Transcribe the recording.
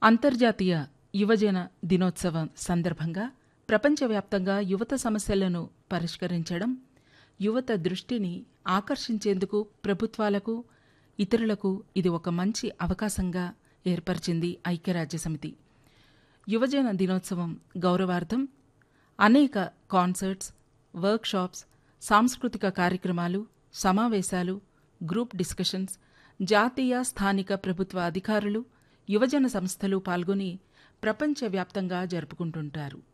అంతర్జాతీయ యువజన దినోత్సవం సందర్భంగా ప్రపంచవ్యాప్తంగా యువత సమస్యలను పరిష్కరించడం యువత దృష్టిని ఆకర్షించేందుకు ప్రభుత్వాలకు ఇతరులకు ఇది ఒక మంచి అవకాశంగా ఏర్పరిచింది ఐక్యరాజ్యసమితి యువజన దినోత్సవం గౌరవార్థం అనేక కాన్సర్ట్స్ వర్క్షాప్స్ సాంస్కృతిక కార్యక్రమాలు సమావేశాలు గ్రూప్ డిస్కషన్స్ జాతీయ స్థానిక ప్రభుత్వ అధికారులు యువజన సంస్థలు పాల్గొని ప్రపంచవ్యాప్తంగా జరుపుకుంటుంటారు